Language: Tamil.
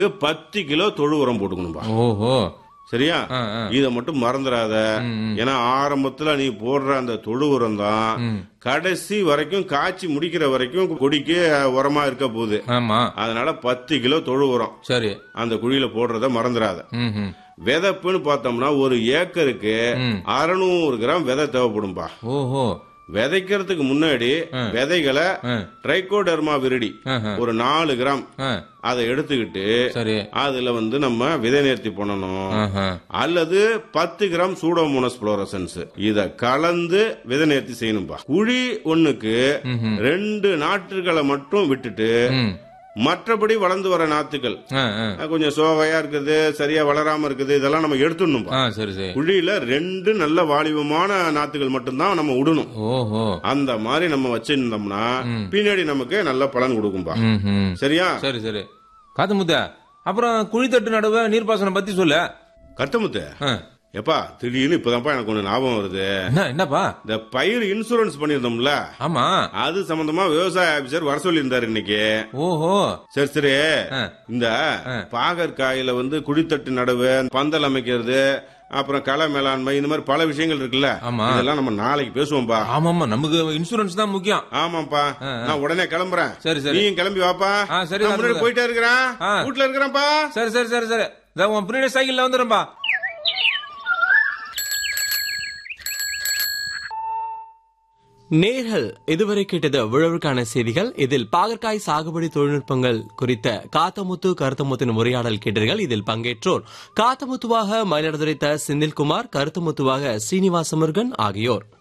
பத்து கிலோ தொழு உரம் போட்டுக்கணும்பா ஓஹோ சரியா ஆ, ஆ. இத மட்டும் மறந்துடாத ஏன்னா ஆரம்பத்துல நீ போடுற அந்த தொழு உரம் தான் கடைசி வரைக்கும் காய்ச்சி முடிக்கிற வரைக்கும் கொடிக்கு உரமா இருக்க போகுது ஆமா அதனால பத்து கிலோ தொழு உரம் சரி அந்த குழியில போடுறத மறந்துடாத ம் ம் விதைப்புன்னு பார்த்தோம்னா ஒரு ஏக்கருக்கு அறுநூறு கிராம் விதை தேவைப்படும்பா ஓஹோ விதைக்கிறதுக்கு முன்னாடி விதைகளை ஆ. ட்ரைகோடர்மா விரிடி ஆஹா. ஒரு நாலு கிராம் ஆ அதை எடுத்துக்கிட்டு சரி அதுல வந்து நம்ம விதை நேர்த்தி பண்ணணும் ஆஹா. அல்லது பத்து கிராம் சூடோமோனஸ் புளோரசன்ஸ் இத கலந்து விதை நேர்த்தி செய்யணும்பா குழி ஒண்ணுக்கு ரெண்டு நாற்றுகளை மட்டும் விட்டுட்டு ம் மற்றபடி வளர்ந்து வர நாத்துக்கள் ஆ ஆ அஹ் கொஞ்சம் சோகையா இருக்குது சரியா வளராம இருக்குது இதெல்லாம் நம்ம எடுத்துடணும்பா ஆ சரி சரி குழியில ரெண்டு நல்ல வாலிபமான நாத்துகள் மட்டும்தான் நம்ம விடணும் ஓஹோ அந்த மாதிரி நம்ம வச்சிருந்தோம்னா பின்னாடி நமக்கு நல்ல பலன் கொடுக்கும்பா ம் ம் சரியா சரி சரி காத்து முத்த அப்புறம் குழித்தட்டு நடுவ நீர்ப்பாசனம் பத்தி சொல்லு கருத்தமுத்து ஆ. எப்பா திடீர்னு இப்பதான்ப்பா எனக்கு ஒண்ணு ஞாபகம் வருது என்ன என்னப்பா இந்த பயிர் இன்சூரன்ஸ் பண்ணிருந்தோம்ல ஆமா அது சம்பந்தமா விவசாய ஆபீசர் வர சொல்லியிருந்தாரு இன்னைக்கு ஓஹோ சரி சரி ஆ. இந்த பாகற்காயில வந்து குழித்தட்டு நடவு பந்தல் அமைக்கிறது அப்புறம் களை மேலாண்மை இந்த மாதிரி பல விஷயங்கள் இருக்குல்ல ஆமா. இதெல்லாம் நம்ம நாளைக்கு பேசுவோம்பா ஆமாமா நமக்கு இன்சூரன்ஸ் தான் முக்கியம் ஆமாப்பா நான் உடனே கிளம்புறேன் சரி, சரி. நீயும் கிளம்பி வாப்பா ஆ, சரி, நான் முன்னாடி வந்துடுறேன். போயிட்டே இருக்கிறேன் ஆ. வீட்டுல இருக்கிறேன்ப்பா சரி சரி சரி சரி இதோ உன் பின்னாடி சைக்கிள்ல வந்துடும்பா நேர்கள் இதுவரை கேட்டது உழவுக்கான செய்திகள் இதில் பாகற்காய் சாகுபடி தொழில்நுட்பங்கள் குறித்த காத்தமுத்து கருத்தமுத்தின் உரையாடல் கேட்டீர்கள் இதில் பங்கேற்றோர் காத்தமுத்துவாக மயிலாடுதுறை த செந்தில்குமார் கருத்தமுத்துவாக ஸ்ரீனிவாச முருகன் ஆகியோர்